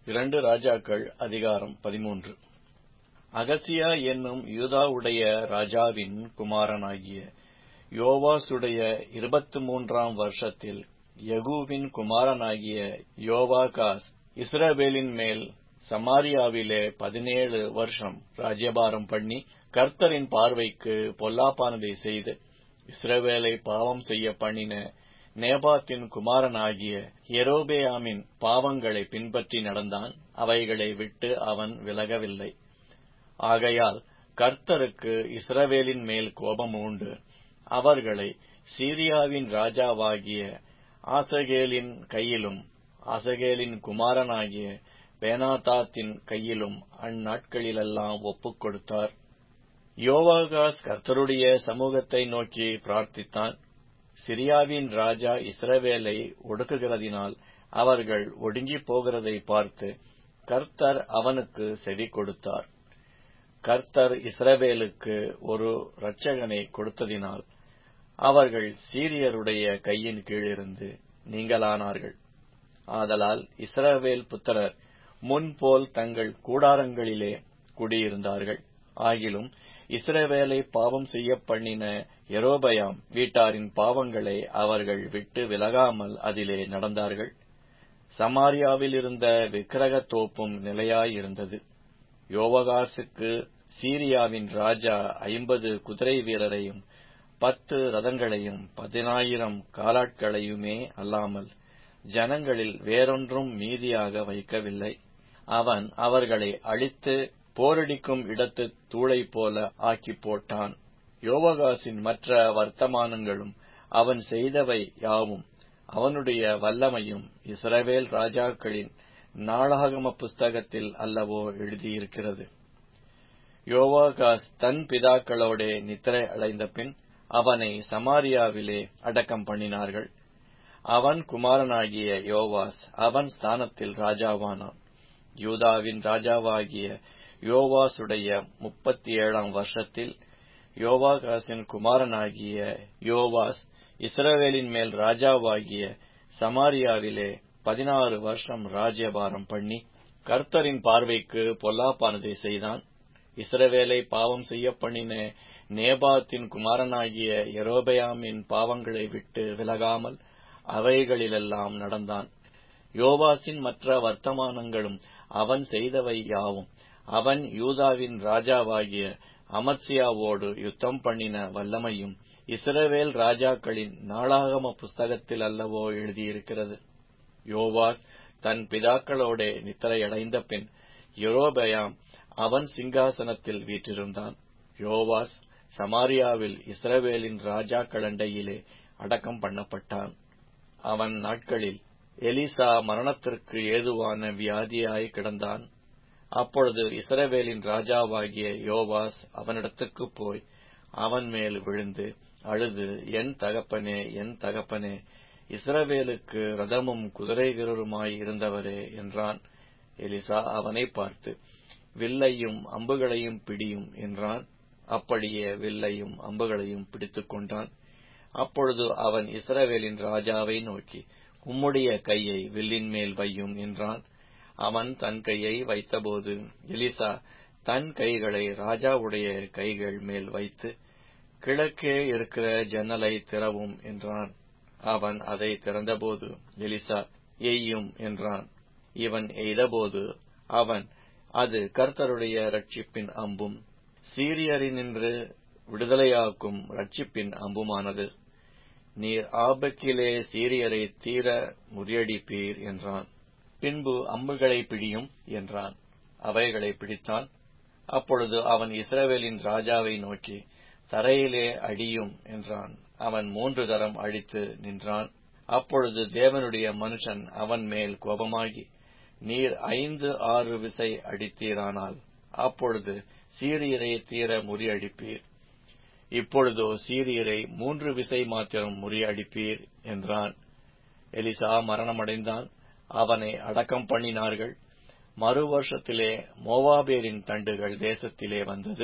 இரண்டு ராஜாக்கள் அதிகாரம் பதிமூன்று அகசியா என்னும் யூதாவுடைய ராஜாவின் குமாரனாகிய யோவாசுடைய இருபத்து மூன்றாம் வருஷத்தில் யெகூவின் குமாரனாகிய யோவாகாஸ் இஸ்ரவேலின் மேல் சமாரியாவிலே பதினேழு வருஷம் ராஜ்யபாரம் பண்ணி கர்த்தரின் பார்வைக்கு பொல்லாப்பானதை செய்து இஸ்ரவேலை பாவம் செய்ய பண்ணின நேபாத்தின் குமாரனாகிய யெரொபெயாமின் பாவங்களை பின்பற்றி நடந்தான் அவைகளை விட்டு அவன் விலகவில்லை ஆகையால் கர்த்தருக்கு இஸ்ரவேலின் மேல் கோபம் உண்டு அவர்களை சீரியாவின் ராஜாவாகிய ஆசகேலின் கையிலும் ஆசகேலின் குமாரனாகிய பேனாதாத்தின் கையிலும் அந்நாட்களிலெல்லாம் ஒப்புக் கொடுத்தார் யோவாகாஸ் கர்த்தருடைய சமூகத்தை நோக்கி பிரார்த்தித்தான் சிரியாவின் ராஜா இஸ்ரவேலை ஒடுக்குகிறதினால் அவர்கள் ஒடுங்கிப் போகிறதை பார்த்து கர்த்தர் அவனுக்கு செவி கொடுத்தார் கர்த்தர் இஸ்ரவேலுக்கு ஒரு இரட்சகனை கொடுத்ததினால் அவர்கள் சீரியருடைய கையின் கீழிருந்து நீங்களானார்கள் ஆதலால் இஸ்ரவேல் புத்திரர் முன்போல் தங்கள் கூடாரங்களிலே குடியிருந்தார்கள் ஆகிலும் இஸ்ரவேலை பாவம் செய்ய பண்ணின எரோபயாம் வீட்டாரின் பாவங்களை அவர்கள் விட்டு விலகாமல் அதிலே நடந்தார்கள் சமாரியாவில் இருந்த விக்கிரக தோப்பும் நிலையாயிருந்தது யோவகாசுக்கு சீரியாவின் ராஜா ஐம்பது குதிரை வீரரையும் பத்து ரதங்களையும் பதினாயிரம் காலாட்களையுமே அல்லாமல் ஜனங்களில் வேறொன்றும் மீதியாக வைக்கவில்லை அவன் அவர்களை அழித்து போரடிக்கும் இடத்து தூளை போல ஆக்கி போட்டான் யோவகாசின் மற்ற வர்த்தமானங்களும் அவன் செய்தவை யாவும் அவனுடைய வல்லமையும் இஸ்ரவேல் ராஜாக்களின் நாளாகம புஸ்தகத்தில் அல்லவோ எழுதியிருக்கிறது யோவாகாஸ் தன் பிதாக்களோடே நித்திரை அடைந்த பின் அவனை சமாரியாவிலே அடக்கம் பண்ணினார்கள் அவன் குமாரனாகிய யோவாஸ் அவன் ஸ்தானத்தில் ராஜாவானான் யூதாவின் ராஜாவாகிய யோவாசுடைய முப்பத்தி ஏழாம் வருஷத்தில் யோவாகாசின் குமாரனாகிய யோவாஸ் இஸ்ரவேலின் மேல் ராஜாவாகிய சமாரியாவிலே பதினாறு வருஷம் ராஜ்யபாரம் பண்ணி கர்த்தரின் பார்வைக்கு பொல்லாப்பானதை செய்தான் இஸ்ரவேலை பாவம் செய்ய பண்ணின நேபாத்தின் குமாரனாகிய எரோபயாமின் பாவங்களை விட்டு விலகாமல் அவைகளிலெல்லாம் நடந்தான் யோவாசின் மற்ற வர்த்தமானங்களும் அவன் செய்தவை யாவும் அவன் யூதாவின் ராஜாவாகிய அமத்சியாவோடு யுத்தம் பண்ணின வல்லமையும் இஸ்ரவேல் ராஜாக்களின் நாளாகம புஸ்தகத்தில் அல்லவோ எழுதியிருக்கிறது யோவாஸ் தன் பிதாக்களோட நித்திரையடைந்த பின் யொரோபயாம் அவன் சிங்காசனத்தில் வீற்றிருந்தான் யோவாஸ் சமாரியாவில் இஸ்ரவேலின் ராஜாக்களண்டையிலே அடக்கம் பண்ணப்பட்டான் அவன் நாட்களில் எலிசா மரணத்திற்கு ஏதுவான வியாதியாய் கிடந்தான் அப்பொழுது இஸ்ரவேலின் ராஜாவாகிய யோவாஸ் அவனிடத்துக்கு போய் அவன் மேல் விழுந்து அழுது என் தகப்பனே என் தகப்பனே இஸ்ரவேலுக்கு ரதமும் குதிரை வீரருமாய் இருந்தவரே என்றான் எலிசா அவனை பார்த்து வில்லையும் அம்புகளையும் பிடியும் என்றான் அப்படியே வில்லையும் அம்புகளையும் பிடித்துக் கொண்டான் அப்பொழுது அவன் இஸ்ரவேலின் ராஜாவை நோக்கி உம்முடைய கையை வில்லின் மேல் வையும் என்றான் அவன் தன் கையை வைத்தபோது எலிசா தன் கைகளை ராஜாவுடைய கைகள் மேல் வைத்து கிழக்கே இருக்கிற ஜன்னலை திறவும் என்றான் அவன் அதை திறந்தபோது எலிசா எய்யும் என்றான் இவன் எய்தபோது அவன் அது கர்த்தருடைய ரட்சிப்பின் அம்பும் சீரியரினின்று விடுதலையாக்கும் ரட்சிப்பின் அம்புமானது நீர் ஆபக்கிலே சீரியரை தீர முறியடிப்பீர் என்றான் பின்பு அம்புகளை பிடியும் என்றான் அவைகளை பிடித்தான் அப்பொழுது அவன் இஸ்ரவேலின் ராஜாவை நோக்கி தரையிலே அடியும் என்றான் அவன் மூன்று தரம் அடித்து நின்றான் அப்பொழுது தேவனுடைய மனுஷன் அவன் மேல் கோபமாகி நீர் ஐந்து ஆறு விசை அடித்தீரானால் அப்பொழுது சீரியரை தீர முறியடிப்பீர் இப்பொழுதோ சீரியரை மூன்று விசை மாத்திரம் முறியடிப்பீர் என்றான் எலிசா மரணமடைந்தான் அவனை அடக்கம் பண்ணினார்கள் மறு வருஷத்திலே மோவாபேரின் தண்டுகள் தேசத்திலே வந்தது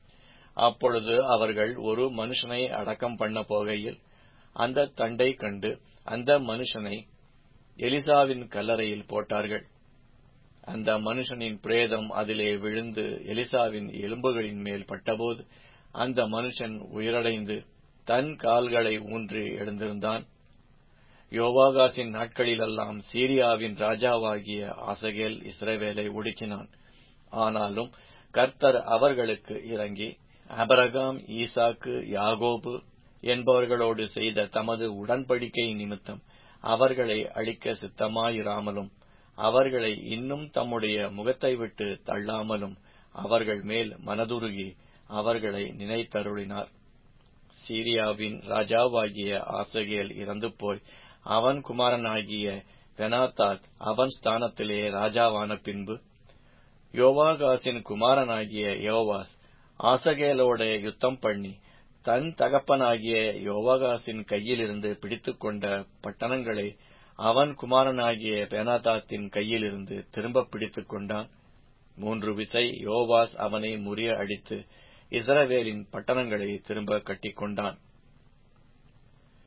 அப்பொழுது அவர்கள் ஒரு மனுஷனை அடக்கம் பண்ண போகையில் அந்த தண்டை கண்டு அந்த மனுஷனை எலிசாவின் கல்லறையில் போட்டார்கள் அந்த மனுஷனின் பிரேதம் அதிலே விழுந்து எலிசாவின் எலும்புகளின் மேல் பட்டபோது அந்த மனுஷன் உயிரடைந்து தன் கால்களை ஊன்றி எழுந்திருந்தான் யோவாகாசின் நாட்களிலெல்லாம் சீரியாவின் ராஜாவாகிய ஆசகேல் இஸ்ரவேலை ஒடுக்கினான் ஆனாலும் கர்த்தர் அவர்களுக்கு இறங்கி அபரகாம் ஈசாக்கு யாகோபு என்பவர்களோடு செய்த தமது உடன்படிக்கை நிமித்தம் அவர்களை அழிக்க சித்தமாயிராமலும் அவர்களை இன்னும் தம்முடைய முகத்தை விட்டு தள்ளாமலும் அவர்கள் மேல் மனதுருகி அவர்களை நினைத்தருளினார் சீரியாவின் ராஜாவாகிய ஆசகேல் இறந்து போய் அவன் குமாரனாகிய பெனாத்தாத் அவன் ஸ்தானத்திலே ராஜாவான பின்பு யோவாகாசின் குமாரனாகிய யோவாஸ் ஆசகேலோட யுத்தம் பண்ணி தன் தகப்பனாகிய யோவாகாசின் கையிலிருந்து பிடித்துக்கொண்ட பட்டணங்களை அவன் குமாரனாகிய பெனாதாத்தின் கையிலிருந்து திரும்ப பிடித்துக் கொண்டான் மூன்று விசை யோவாஸ் அவனை முறிய அடித்து இஸ்ரவேலின் பட்டணங்களை திரும்ப கட்டிக்கொண்டான்